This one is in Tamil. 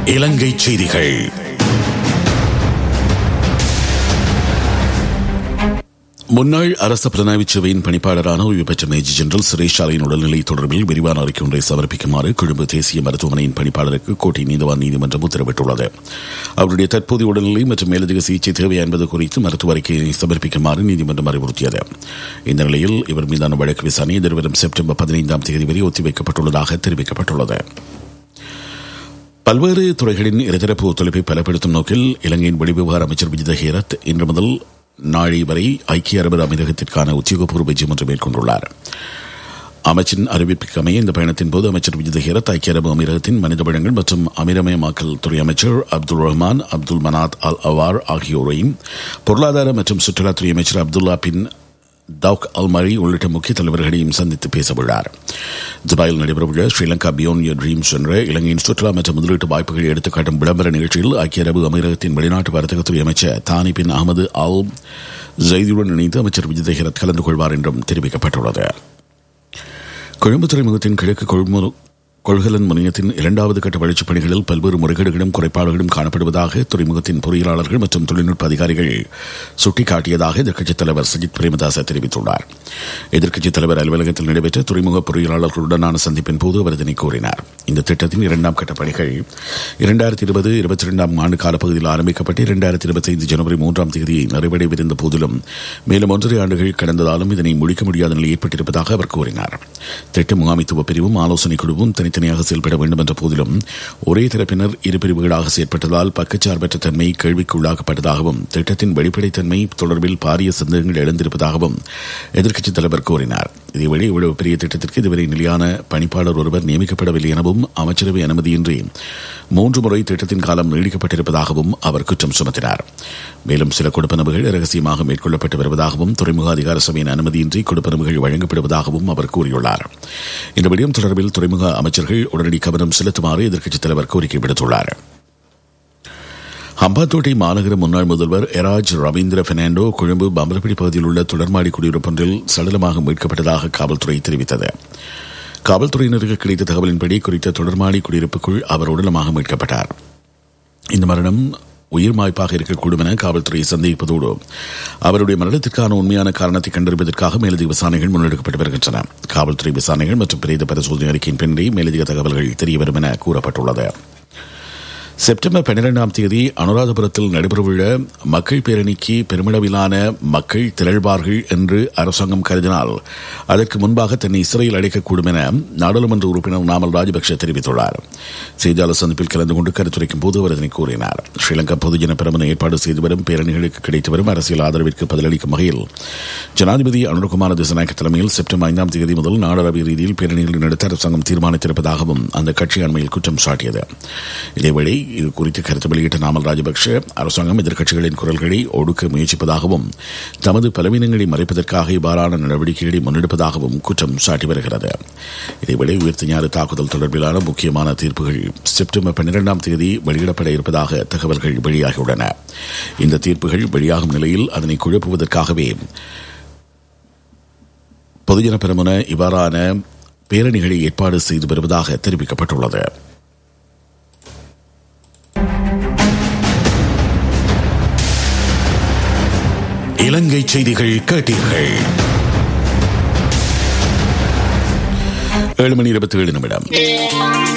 இலங்கை செய்திகள் முன்னாள் அரச புலனாய்வு சேவையின் பணிப்பாளரான ஓய்வு பெற்ற மேஜர் ஜெனரல் சுரேஷாலின் உடல்நிலை தொடர்பில் விரிவான அறிக்கை ஒன்றை சமர்ப்பிக்குமாறு கொழும்பு தேசிய மருத்துவமனையின் பணிப்பாளருக்கு கோட்டை நீதவான் நீதிமன்றம் உத்தரவிட்டுள்ளது அவருடைய தற்போதைய உடல்நிலை மற்றும் மேலதிக சிகிச்சை தேவை என்பது குறித்து மருத்துவ அறிக்கையை சமர்ப்பிக்குமாறு நீதிமன்றம் அறிவுறுத்தியது இந்த நிலையில் இவர் மீதான வழக்கு விசாரணை எதிர்வரும் செப்டம்பர் பதினைந்தாம் தேதி வரை ஒத்திவைக்கப்பட்டுள்ளதாக தெரிவிக்கப்பட்டுள்ளது பல்வேறு துறைகளின் இருதரப்பு ஒத்துழைப்பை பலப்படுத்தும் நோக்கில் இலங்கையின் வெளிவிவகார அமைச்சர் விஜித ஹேரத் இன்று முதல் நாளை வரை ஐக்கிய அரபு அமீரகத்திற்கான உத்தியோகபூர்வ விஜயம் ஒன்று மேற்கொண்டுள்ளார் அமைச்சின் அறிவிப்புக்கு அமைய இந்த பயணத்தின் போது அமைச்சர் விஜித ஹேரத் ஐக்கிய அரபு அமீரகத்தின் மனித வளங்கள் மற்றும் அமீரமயமாக்கல் துறை அமைச்சர் Abdul Rahman Abdul Manat Al Awar ஆகியோரையும் பொருளாதார மற்றும் சுற்றுலாத்துறை அமைச்சர் அப்துல்லா பின் தவுக் அல்மரி உள்ளிட்ட முக்கிய தலைவர்களையும் சந்தித்து பேசவுள்ளார் துபாயில் நடைபெறவுள்ள ஸ்ரீலங்கா பியோன் யர் ட்ரீம்ஸ் என்ற இலங்கையின் சுற்றுலா மற்றும் முதலீட்டு வாய்ப்புகளை எடுத்துக்காட்டும் விளம்பர நிகழ்ச்சியில் ஐக்கிய அரபு அமீரகத்தின் வெளிநாட்டு வர்த்தகத்துறை அமைச்சர் தானி பின் அகமது அல் ஜெய்துடன் இணைந்து அமைச்சர் விஜய் ஹெரத் கலந்து கொள்வார் என்றும் தெரிவிக்கப்பட்டுள்ளது கொழும்பு துறைமுகத்தின் கிழக்கு கொள்முதல் கொள்கலன் முனையத்தின் இரண்டாவது கட்ட வளர்ச்சிப் பணிகளில் பல்வேறு முறைகேடுகளும் குறைபாடுகளும் காணப்படுவதாக துறைமுகத்தின் பொறியியலாளர்கள் மற்றும் தொழில்நுட்ப அதிகாரிகள் சுட்டிக்காட்டியதாக எதிர்க்கட்சித் தலைவர் சஜித் பிரேமதாச தெரிவித்துள்ளார் எதிர்க்கட்சித் தலைவர் அலுவலகத்தில் நடைபெற்ற துறைமுக பொறியியலாளர்களுடனான சந்திப்பின் போது அவர் இதனை கூறினார் இந்த திட்டத்தின் இரண்டாம் கட்ட பணிகள் இரண்டாயிரத்தி இருபது இருபத்தி இரண்டாம் ஆண்டு காலப்பகுதியில் ஆரம்பிக்கப்பட்டு இரண்டாயிரத்தி இருபத்தி ஐந்து ஜனவரி மூன்றாம் தேதி நிறைவடைவிருந்த போதிலும் மேலும் ஒன்றரை ஆண்டுகள் கடந்ததாலும் இதனை முடிக்க முடியாத நிலை ஏற்பட்டிருப்பதாக அவர் கூறினார் திட்ட முகாமைத்துவ பிரிவும் ஆலோசனை குழுவும் தனித்தனியாக செயல்பட வேண்டும் என்ற போதிலும் ஒரே தரப்பினர் இரு பிரிவுகளாக செயற்பட்டதால் பக்கச்சார்பற்ற தன்மை கேள்விக்குள்ளாக்கப்பட்டதாகவும் திட்டத்தின் வெளிப்படைத்தன்மை தொடர்பில் பாரிய சந்தேகங்கள் எழுந்திருப்பதாகவும் எதிர்க்கட்சித் தலைவர் கூறினார் இதேவேளை இவ்வளவு பெரிய திட்டத்திற்கு இதுவரை நிலையான பணிப்பாளர் ஒருவர் நியமிக்கப்படவில்லை எனவும் அமைச்சரவை அனுமதியின்றி மூன்று முறை திட்டத்தின் காலம் நீடிக்கப்பட்டிருப்பதாகவும் அவர் குற்றம் சுமத்தினார் மேலும் சில கொடுப்பனவுகள் ரகசியமாக மேற்கொள்ளப்பட்டு வருவதாகவும் துறைமுக அதிகார சபையின் அனுமதியின்றி கொடுப்பனவுகள் வழங்கப்படுவதாகவும் அவர் கூறியுள்ளார் இந்த விடயம் தொடர்பில் துறைமுக அமைச்சர்கள் உடனடி கவனம் செலுத்துமாறு எதிர்க்கட்சித் தலைவர் கோரிக்கை விடுத்துள்ளார் ஹம்பாத்தோட்டை மாநகர முன்னாள் முதல்வர் எராஜ் ரவீந்திர பெர்னாண்டோ கொழும்பு பம்பரப்பிடி பகுதியில் உள்ள தொடர்மாடி குடியிருப்பொன்றில் சடலமாக மீட்கப்பட்டதாக காவல்துறை தெரிவித்தது காவல்துறையினருக்கு கிடைத்த தகவலின்படி குறித்த தொடர்மாடி குடியிருப்புக்குள் அவர் உடலமாக மீட்கப்பட்டார் இந்த மரணம் உயிர் மாய்ப்பாக இருக்கக்கூடும் என காவல்துறை சந்தேகிப்பதோடு அவருடைய மரணத்திற்கான உண்மையான காரணத்தை கண்டறிவதற்காக மேலதிக விசாரணைகள் முன்னெடுக்கப்பட்டு வருகின்றன காவல்துறை விசாரணைகள் மற்றும் பிரேத பரிசோதனை அறிக்கையின் பின்னரே மேலதிக தகவல்கள் தெரியவரும் என கூறப்பட்டுள்ளது செப்டம்பர் பன்னிரெண்டாம் தேதி அனுராதபுரத்தில் நடைபெறவுள்ள மக்கள் பேரணிக்கு பெருமளவிலான மக்கள் திரள்வார்கள் என்று அரசாங்கம் கருதினால் அதற்கு முன்பாக தன்னை சிறையில் அடைக்கக்கூடும் என நாடாளுமன்ற உறுப்பினர் நாமல் ராஜபக்ஷ தெரிவித்துள்ளார் செய்தியாளர் சந்திப்பில் கலந்து கொண்டு கருத்துரைக்கும் போது அவர் இதனை கூறினார் ஸ்ரீலங்கா பொதுஜன பெருமன ஏற்பாடு செய்து வரும் பேரணிகளுக்கு கிடைத்து வரும் அரசியல் ஆதரவிற்கு பதிலளிக்கும் வகையில் ஜனாதிபதி அனுர்குமார் திசநாயக்க தலைமையில் செப்டம்பர் ஐந்தாம் தேதி முதல் நாடளாவிய ரீதியில் பேரணிகளை நடத்த அரசாங்கம் தீர்மானித்திருப்பதாகவும் அந்த கட்சி அண்மையில் குற்றம் சாட்டியது இதேவேளை இது குறித்து கருத்து வெளியிட்ட நாமல் ராஜபக்ஷ அரசாங்கம் எதிர்க்கட்சிகளின் குரல்களை ஒடுக்க முயற்சிப்பதாகவும் தமது பலவீனங்களை மறைப்பதற்காக இவ்வாறான நடவடிக்கைகளை முன்னெடுப்பதாகவும் குற்றம் சாட்டி வருகிறது இதேவேளை உயிர்த்த ஞாறு தாக்குதல் தொடர்பிலான முக்கியமான தீர்ப்புகள் செப்டம்பர் பன்னிரெண்டாம் தேதி வெளியிடப்பட இருப்பதாக தகவல்கள் வெளியாகியுள்ளன இந்த தீர்ப்புகள் வெளியாகும் நிலையில் அதனை குழப்புவதற்காகவே பொதுஜன பெருமுன இவ்வாறான பேரணிகளை ஏற்பாடு செய்து வருவதாக தெரிவிக்கப்பட்டுள்ளது இலங்கை செய்திகள் கேட்டீர்கள் ஏழு மணி இருபத்தி ஏழு நிமிடம்